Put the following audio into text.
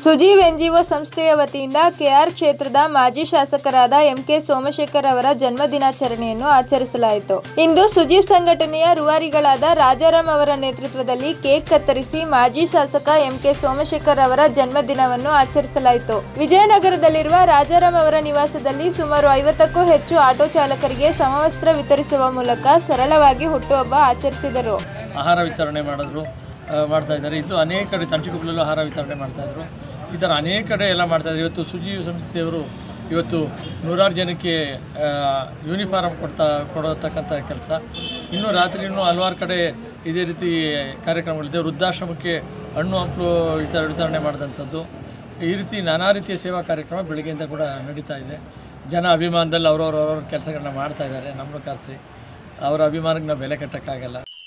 ಸುಜೀವ್ NGO ಸಂಸ್ಥೆಯ ವತಿಯಿಂದ K R ಕ್ಷೇತ್ರದ ಮಾಜಿ ಶಾಸಕರಾದ ಎಂಕೆ ಸೋಮಶೇಖರ್ ಅವರ ಜನ್ಮ ದಿನಾಚರಣೆಯನ್ನು ಆಚರಿಸಲಾಯಿತು ಇಂದು ಸುಜೀವ್ ಸಂಘಟನೆಯ ರೂವಾರಿಗಳಾದ ರಾಜಾರಾಮ್ ಅವರ ನೇತೃತ್ವದಲ್ಲಿ ಕೇಕ್ ಕತ್ತರಿಸಿ ಮಾಜಿ ಶಾಸಕ ಎಂಕೆ ಸೋಮಶೇಖರ್ ಅವರ ಜನ್ಮ ದಿನವನ್ನು ಆಚರಿಸಲಾಯಿತು ವಿಜಯನಗರದಲ್ಲಿರುವ ರಾಜಾರಾಮ್ ಅವರ ನಿವಾಸದಲ್ಲಿ ಸುಮಾರು ಐವತ್ತಕ್ಕೂ ಹೆಚ್ಚು ಆಟೋ ಚಾಲಕರಿಗೆ ಸಮವಸ್ತ್ರ ವಿತರಿಸುವ ಮೂಲಕ ಸರಳವಾಗಿ ಹುಟ್ಟುಹಬ್ಬ ಆಚರಿಸಿದರು ಆಹಾರ ವಿತರಣೆ ಮಾಡಿದ್ರು ಆ, ಮಾಡ್ತಾ ಇದ್ದಾರೆ ಇದು ಅನೇಕ ಕಡೆ ತಂಚಿಕೊಪ್ಪಲಲ್ಲೂ ಆಹಾರ ವಿತರಣೆ ಮಾಡ್ತಾಯಿದ್ರು ಈ ಥರ ಅನೇಕ ಕಡೆ ಎಲ್ಲ ಮಾಡ್ತಾಯಿದ್ರು ಇವತ್ತು ಸುಜೀವ್ ಸಂಸ್ಥೆಯವರು ಇವತ್ತು ನೂರಾರು ಜನಕ್ಕೆ ಯೂನಿಫಾರ್ಮ್ ಕೊಡ್ತಾ ಕೊಡತಕ್ಕಂಥ ಕೆಲಸ ಇನ್ನೂ ರಾತ್ರಿ ಇನ್ನೂ ಹಲವಾರು ಕಡೆ ಇದೇ ರೀತಿ ಕಾರ್ಯಕ್ರಮಗಳಿದೆ ವೃದ್ಧಾಶ್ರಮಕ್ಕೆ ಹಣ್ಣು ಹಂಪಲು ವಿತರ ವಿತರಣೆ ಮಾಡಿದಂಥದ್ದು ಈ ರೀತಿ ನಾನಾ ರೀತಿಯ ಸೇವಾ ಕಾರ್ಯಕ್ರಮ ಬೆಳಗ್ಗೆಯಿಂದ ಕೂಡ ನಡೀತಾ ಇದೆ ಜನ ಅಭಿಮಾನದಲ್ಲಿ ಅವ್ರವ್ರ ಅವ್ರವ್ರ ಕೆಲಸಗಳನ್ನ ಮಾಡ್ತಾ ಇದ್ದಾರೆ ನಮ್ಮನ್ನು ಕರೆಸಿ ಅವರ ಅಭಿಮಾನಕ್ಕೆ ನಾವು ಬೆಲೆ ಕಟ್ಟೋಕ್ಕಾಗಲ್ಲ